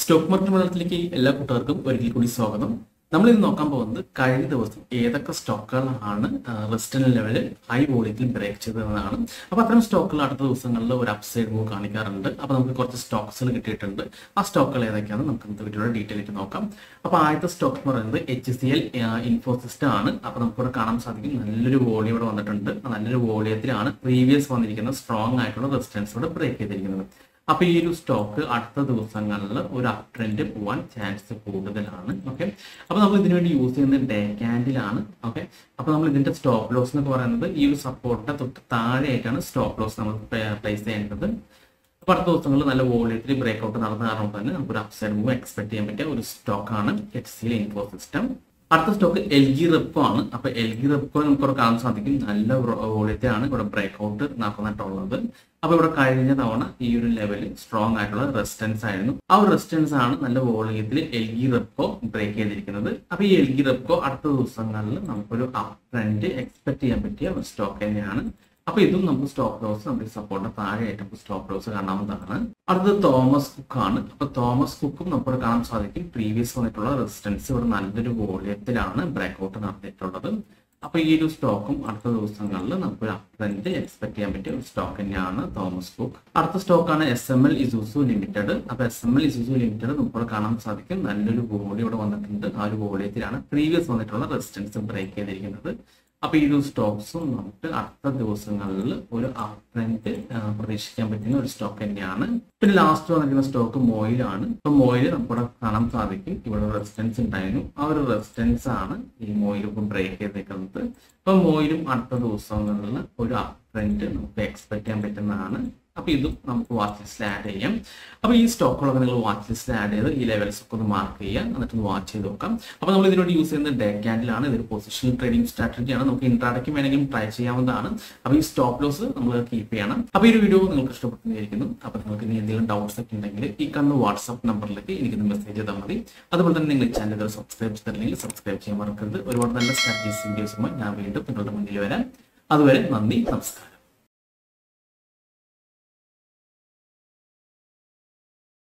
stock market മലയാളത്തിലേക്ക് എല്ലാ കൂട്ടുകാർക്കും ഒരിക്കൽ കൂടി സ്വാഗതം നമ്മൾ ഇന്ന് നോക്കാൻ പോകുന്നത് കഴിഞ്ഞ ദിവസം ഏതൊക്കെ സ്റ്റോക്കുകളാണ് റെസിസ്റ്റന്റ് ലെവലിൽ ഹൈ വോളിയത്തിൽ ബ്രേക്ക് ചെയ്തതെന്നാണ് അപ്പൊ അത്തരം സ്റ്റോക്കുകൾ അടുത്ത ദിവസങ്ങളിൽ ഒരു അപ്സൈഡ് മൂവ് കാണിക്കാറുണ്ട് അപ്പൊ നമുക്ക് കുറച്ച് സ്റ്റോക്സുകൾ കിട്ടിയിട്ടുണ്ട് ആ സ്റ്റോക്കുകൾ ഏതൊക്കെയാണ് നമുക്ക് ഇന്നത്തെ വീഡിയോയുടെ ഡീറ്റെയിൽ ആയിട്ട് നോക്കാം അപ്പൊ ആദ്യത്തെ സ്റ്റോക്ക് എന്ന് പറയുന്നത് എച്ച് സി എൽ ഇൻഫോസിസ്റ്റം ആണ് അപ്പൊ നമുക്കിവിടെ കാണാൻ സാധിക്കും നല്ലൊരു വോളിയം ഇവിടെ വന്നിട്ടുണ്ട് ആ നല്ലൊരു വോളിയത്തിലാണ് പ്രീവിയസ് വന്നിരിക്കുന്ന സ്ട്രോങ് ആയിട്ടുള്ള റെസിസ്റ്റൻസ് ഇവിടെ ബ്രേക്ക് ചെയ്തിരിക്കുന്നത് അപ്പൊ ഈ ഒരു സ്റ്റോക്ക് അടുത്ത ദിവസങ്ങളിൽ ഒരു അപ് ട്രെൻഡ് പോവാൻ ചാൻസ് കൂടുതലാണ് ഓക്കെ അപ്പൊ നമ്മൾ ഇതിനു വേണ്ടി യൂസ് ചെയ്യുന്നത് ഡേ ക്യാൻഡിലാണ് ഓക്കെ അപ്പൊ നമ്മൾ ഇതിന്റെ സ്റ്റോപ്പ് ലോസ് എന്നൊക്കെ പറയുന്നത് ഈ ഒരു സപ്പോർട്ടിന്റെ തൊട്ട് താഴെയായിട്ടാണ് സ്റ്റോപ്പ് ലോസ് നമ്മൾ പ്ലേസ് ചെയ്യേണ്ടത് അപ്പൊ അടുത്ത ദിവസങ്ങളിൽ നല്ല വോളിയത്തിൽ ബ്രേക്ക് ഔട്ട് നടന്ന കാരണം തന്നെ നമുക്ക് ഒരു അപ്സൈഡ് മൂവ് എക്സ്പെക്ട് ചെയ്യാൻ പറ്റിയ ഒരു സ്റ്റോക്കാണ് എച്ച് സി ഇൻഫോ സിസ്റ്റം അടുത്ത സ്റ്റോക്ക് എൽ ജി റെപ്കോ ആണ് അപ്പൊ എൽ ജി റെപ്കോ നമുക്ക് ഇവിടെ കാണാൻ സാധിക്കും നല്ല വോളിയത്തിലാണ് ഇവിടെ ബ്രേക്ക് ഔട്ട് നടന്നിട്ടുള്ളത് അപ്പൊ ഇവിടെ കഴിഞ്ഞ തവണ ഈ ഒരു ലെവലിൽ സ്ട്രോങ് ആയിട്ടുള്ള റെസിസ്റ്റൻസ് ആയിരുന്നു ആ ഒരു റെസിസ്റ്റൻസ് ആണ് നല്ല വോളിയത്തിൽ എൽ ജി റെപ്കോ ബ്രേക്ക് ചെയ്തിരിക്കുന്നത് അപ്പൊ ഈ എൽ ജി റെപ്കോ അടുത്ത ദിവസങ്ങളിൽ നമുക്കൊരു അപ് ട്രെൻഡ് എക്സ്പെക്ട് ചെയ്യാൻ പറ്റിയ ഒരു സ്റ്റോക്ക് തന്നെയാണ് അപ്പൊ ഇതും നമുക്ക് സ്റ്റോപ്പ് ലോസ് നമുക്ക് സപ്പോർട്ട് താഴെയായിട്ട് നമുക്ക് സ്റ്റോപ്പ് ലോസ് കാണാവുന്നതാണ് അടുത്തത് തോമസ് കുക്ക് ആണ് അപ്പൊ തോമസ് കുക്കും നമുക്ക് കാണാൻ സാധിക്കും പ്രീവിയസ് വന്നിട്ടുള്ള റെസിസ്റ്റൻസ് ഇവിടെ നല്ലൊരു വോളിയത്തിലാണ് ബ്രേക്ക് ഔട്ട് നടത്തിയിട്ടുള്ളത് അപ്പൊ ഈ ഒരു സ്റ്റോക്കും അടുത്ത ദിവസങ്ങളിൽ നമുക്ക് ട്രെൻഡ് എക്സ്പെക്ട് ചെയ്യാൻ പറ്റിയ ഒരു സ്റ്റോക്ക് തന്നെയാണ് തോമസ് കുക്ക് അടുത്ത സ്റ്റോക്കാണ് S M L Isuzu limited അപ്പൊ S M L Isuzu limited നമുക്ക് കാണാൻ സാധിക്കും നല്ലൊരു വോളി ഇവിടെ വന്നിട്ടുണ്ട് ആ ഒരു വോളിയത്തിലാണ് പ്രീവിയസ് വന്നിട്ടുള്ള റെസിസ്റ്റൻസ് ബ്രേക്ക് ചെയ്തിരിക്കുന്നത് അപ്പൊ ഈ ഒരു സ്റ്റോക്സും നമുക്ക് അടുത്ത ദിവസങ്ങളിൽ ഒരു അപ് ട്രെൻഡ് പ്രതീക്ഷിക്കാൻ പറ്റുന്ന ഒരു സ്റ്റോക്ക് തന്നെയാണ് പിന്നെ ലാസ്റ്റ് വന്നിരിക്കുന്ന സ്റ്റോക്ക് മോയിലാണ് ഇപ്പൊ മോയിൽ നമുക്കിവിടെ കാണാൻ സാധിക്കും ഇവിടെ റെസിസ്റ്റൻസ് ഉണ്ടായിരുന്നു ആ ഒരു റെസിസ്റ്റൻസ് ആണ് ഈ മോയിൽ ഇപ്പം ബ്രേക്ക് ചെയ്തേക്കുന്നത് അപ്പൊ മോയിലും അടുത്ത ദിവസങ്ങളിൽ ഒരു അപ് ട്രെൻഡ് നമുക്ക് എക്സ്പെക്ട് ചെയ്യാൻ പറ്റുന്നതാണ് അപ്പൊ ഇതും നമുക്ക് വാച്ച് ലിസ്റ്റിൽ ആഡ് ചെയ്യാം അപ്പൊ ഈ സ്റ്റോക്കുകളൊക്കെ നിങ്ങൾ വാച്ച് ലിസ്റ്റിൽ ആഡ് ചെയ്ത് ഈ ലെവൽസ് ഒക്കെ ഒന്ന് മാർക്ക് ചെയ്യാം എന്നിട്ട് ഒന്ന് വാച്ച് ചെയ്ത് നോക്കാം അപ്പൊ നമ്മൾ ഇതിനോട് യൂസ് ചെയ്യുന്നത് ഡേ ക്യാൻഡിലാണ് ഇതൊരു പൊസിഷണൽ ട്രേഡിംഗ് സ്ട്രാറ്റജിയാണ് നമുക്ക് ഇൻട്രാഡയ്ക്ക് വേണമെങ്കിലും ട്രൈ ചെയ്യാവുന്നതാണ് അപ്പൊ ഈ സ്റ്റോപ്പ് ലോസ് നമ്മൾ കീപ്പ് ചെയ്യണം അപ്പൊ ഈ ഒരു വീഡിയോ നിങ്ങൾക്ക് ഇഷ്ടപ്പെട്ടിരിക്കുന്നു അപ്പൊ നിങ്ങൾക്ക് ഇനി എന്തെങ്കിലും ഡൗട്ട്സ് ഒക്കെ ഉണ്ടെങ്കിൽ ഈ കാണുന്ന വാട്സ്ആപ്പ് നമ്പറിലേക്ക് എനിക്ക് മെസ്സേജ് ചെയ്താൽ മതി അതുപോലെ തന്നെ നിങ്ങൾ ചാനൽ സബ്സ്ക്രൈബ് ചെയ്തിട്ടുണ്ടെങ്കിൽ സബ്സ്ക്രൈബ് ചെയ്യാൻ മറക്കരുത് ഒരുപാട് നല്ല സ്ട്രാറ്റജീസ് വീഡിയോസുമായി ഞാൻ വീണ്ടും നിങ്ങളുടെ മുന്നിൽ വരാം അതുവരെ നന്ദി നമസ്കാരം